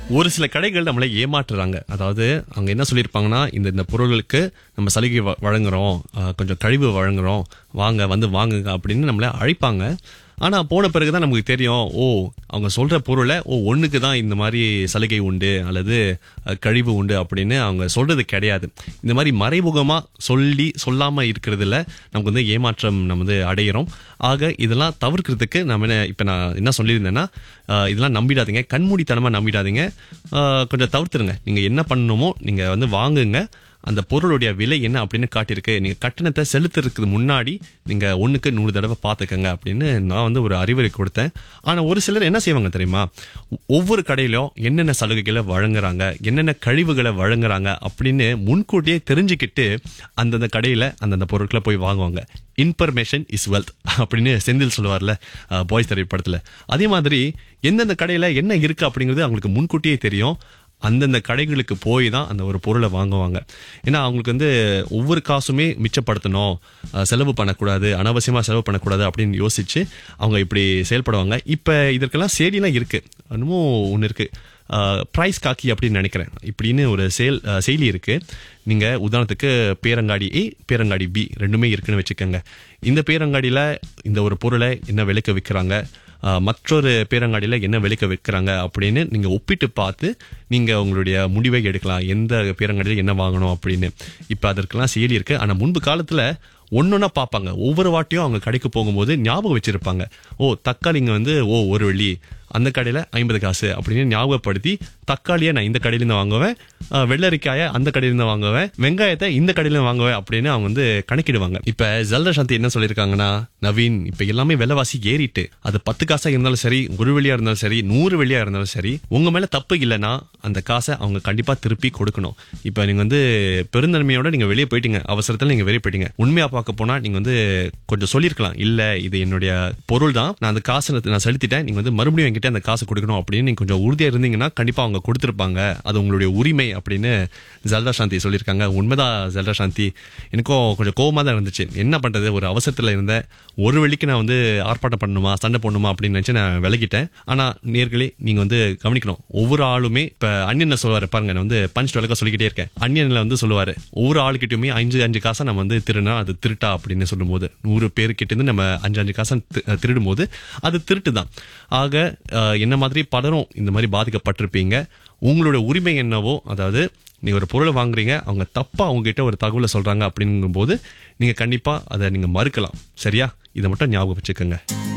ஒரு சில கடைகள் நம்மளை ஏமாற்றுறாங்க அதாவது அவங்க என்ன சொல்லியிருப்பாங்கன்னா இந்த இந்த பொருட்களுக்கு நம்ம சலுகை வ- வழங்குறோம் அஹ், கொஞ்சம் கழிவு வழங்குறோம் வாங்க வந்து வாங்குங்க அப்படின்னு நம்மளை அழைப்பாங்க ஆனா போன பிறகுதான் நமக்கு தெரியும் ஓ அவங்க சொல்ற பொருளை ஓ ஒண்ணுக்கு தான் இந்த மாதிரி சலுகை உண்டு அல்லது அஹ், கழிவு உண்டு அப்படின்னு அவங்க சொல்றது கிடையாது இந்த மாதிரி மறைமுகமா சொல்லி சொல்லாம இருக்கிறதுல நமக்கு வந்து ஏமாற்றம் நம்ம வந்து அடையிறோம் ஆக இதெல்லாம் தவிர்க்கிறதுக்கு நம்ம என்ன இப்ப நான் என்ன சொல்லியிருந்தேன்னா அஹ், இதெல்லாம் நம்பிடாதீங்க கண்மூடித்தனமா நம்பிடாதீங்க அஹ், கொஞ்சம் தவிர்த்துருங்க நீங்க என்ன பண்ணணுமோ நீங்க வந்து வாங்குங்க அந்த பொருளுடைய விலை என்ன அப்படின்னு காட்டியிருக்கு நீங்க கட்டணத்தை செலுத்துறதுக்கு முன்னாடி நீங்க ஒண்ணுக்கு நூறு தடவை பார்த்துக்கங்க அப்படின்னு நான் வந்து ஒரு அறிவுரை கொடுத்தேன் ஆனா ஒரு சிலர் என்ன செய்வாங்க தெரியுமா ஒ- ஒவ்வொரு கடையிலும் என்னென்ன சலுகைகளை வழங்குறாங்க என்னென்ன கழிவுகளை வழங்குறாங்க அப்படின்னு முன்கூட்டியே தெரிஞ்சுக்கிட்டு அந்தந்த கடையில அந்தந்த பொருட்களை போய் வாங்குவாங்க இன்ஃபர்மேஷன் இஸ் வெல்த் அப்படின்னு செந்தில் சொல்லுவார்ல பாய்ஸ் திரைப்படத்துல அதே மாதிரி எந்தெந்த கடையில என்ன இருக்கு அப்படிங்கிறது அவங்களுக்கு முன்கூட்டியே தெரியும் அந்தந்த கடைகளுக்கு போய் தான் அந்த ஒரு பொருளை வாங்குவாங்க ஏன்னா அவங்களுக்கு வந்து ஒவ்வொரு காசுமே மிச்சப்படுத்தணும் அஹ், செலவு பண்ணக்கூடாது அனாவசியமா செலவு பண்ணக்கூடாது அப்படின்னு யோசிச்சு அவங்க இப்படி செயல்படுவாங்க இப்ப இதற்கெல்லாம் செயலிலாம் இருக்கு இன்னமும் ஒன்று இருக்கு ப்ரைஸ் காக்கி அப்படின்னு நினைக்கிறேன் இப்படின்னு ஒரு செயல் அஹ், செயலி இருக்கு நீங்க உதாரணத்துக்கு பேரங்காடி ஏ பேரங்காடி பி ரெண்டுமே இருக்குன்னு வச்சுக்கோங்க இந்த பேரங்காடியில இந்த ஒரு பொருளை என்ன விலைக்கு விற்கிறாங்க ஆஹ் மற்றொரு பேரங்காடியில் என்ன விலைக்கு விற்கிறாங்க அப்படின்னு நீங்கள் ஒப்பிட்டு பார்த்து நீங்கள் உங்களுடைய முடிவை எடுக்கலாம் எந்த பேரங்காடியில் என்ன வாங்கணும் அப்படின்னு இப்போ அதற்கெல்லாம் செயலி இருக்கு ஆனால் முன்பு காலத்தில் ஒன்னொன்னா பார்ப்பாங்க ஒவ்வொரு வாட்டியும் அவங்க கடைக்கு போகும்போது ஞாபகம் வச்சிருப்பாங்க ஓ தக்காளிங்க வந்து ஓ ஒரு வெள்ளி அந்த கடையில் ஐம்பது காசு அப்படின்னு ஞாபகப்படுத்தி தக்காளியை நான் இந்த கடையிலேருந்து வாங்குவேன் ஆஹ் வெள்ளரிக்காயை அந்த கடையிலேருந்து வாங்குவேன் வெங்காயத்தை இந்த கடையிலேருந்து வாங்குவேன் அப்படின்னு அவங்க வந்து கணக்கிடுவாங்க இப்போ ஜல்த சாந்தி என்ன சொல்லியிருக்காங்கன்னா நவீன் இப்போ எல்லாமே விலைவாசி ஏறிட்டு அது பத்து காசா இருந்தாலும் சரி ஒரு வெள்ளியா இருந்தாலும் சரி நூறு வெள்ளியா இருந்தாலும் சரி உங்க மேல தப்பு இல்லைன்னா அந்த காசை அவங்க கண்டிப்பா திருப்பி கொடுக்கணும் இப்போ நீங்க வந்து பெருந்தன்மையோட நீங்க வெளியே போயிட்டீங்க அவசரத்துல நீங்க வெளியே போயிட்டீங்க உண்மையா பார்க்க போனா நீங்க வந்து கொஞ்சம் சொல்லியிருக்கலாம் இல்ல இது என்னுடைய பொருள் தான் நான் அந்த காசை நான் செலுத்திட்டேன் நீங்க வந்து மறுபடியும் என்கிட்ட அந்த காசு கொடுக்கணும் அப்படின்னு நீங்க கொஞ்சம் உறுதியா இருந்தீங்கன்னா கண்டிப்பா அவங்க கொடுத்துருப்பாங்க அது உங்களுடைய உரிமை அப்படின்னு ஜல்தா சாந்தி சொல்லியிருக்காங்க உண்மைதான் ஜல்தா சாந்தி எனக்கும் கொஞ்சம் கோவமா தான் இருந்துச்சு என்ன பண்றது ஒரு அவசரத்துல இருந்தேன் ஒரு வெள்ளிக்கு நான் வந்து ஆர்ப்பாட்டம் பண்ணணுமா சண்டை போடணுமா அப்படின்னு நினைச்சு நான் விலகிட்டேன் ஆனா நேர்களே நீங்க வந்து கவனிக்கணும் ஒவ்வொரு ஆளுமே இப்ப அன்னியன் சொல்லுவாரு பாருங்க நான் வந்து பஞ்ச் விளக்க சொல்லிக்கிட்டே இருக்கேன் அன்னியன்ல வந்து சொல்லுவாரு ஒவ்வொரு ஆளுக்கிட்டயுமே அஞ்சு அஞ்சு காசை நம்ம வந்து திருனா அது திருட்டா அப்படின்னு சொல்லும்போது நூறு பேருக்கிட்ட இருந்து நம்ம அஞ்சு அஞ்சு காசை தி- திருடும் போது அது திருட்டு தான் ஆக அஹ், என்ன மாதிரி பலரும் இந்த மாதிரி பாதிக்கப்பட்டிருப்பீங்க உங்களோட உரிமை என்னவோ அதாவது நீங்க ஒரு பொருளை வாங்குறீங்க அவங்க தப்பா அவங்க கிட்ட ஒரு தகவலை சொல்றாங்க அப்படிங்கும்போது நீங்க கண்டிப்பா அதை நீங்க மறுக்கலாம் சரியா இதை மட்டும் ஞாபகம் வச்சுக்கோங்க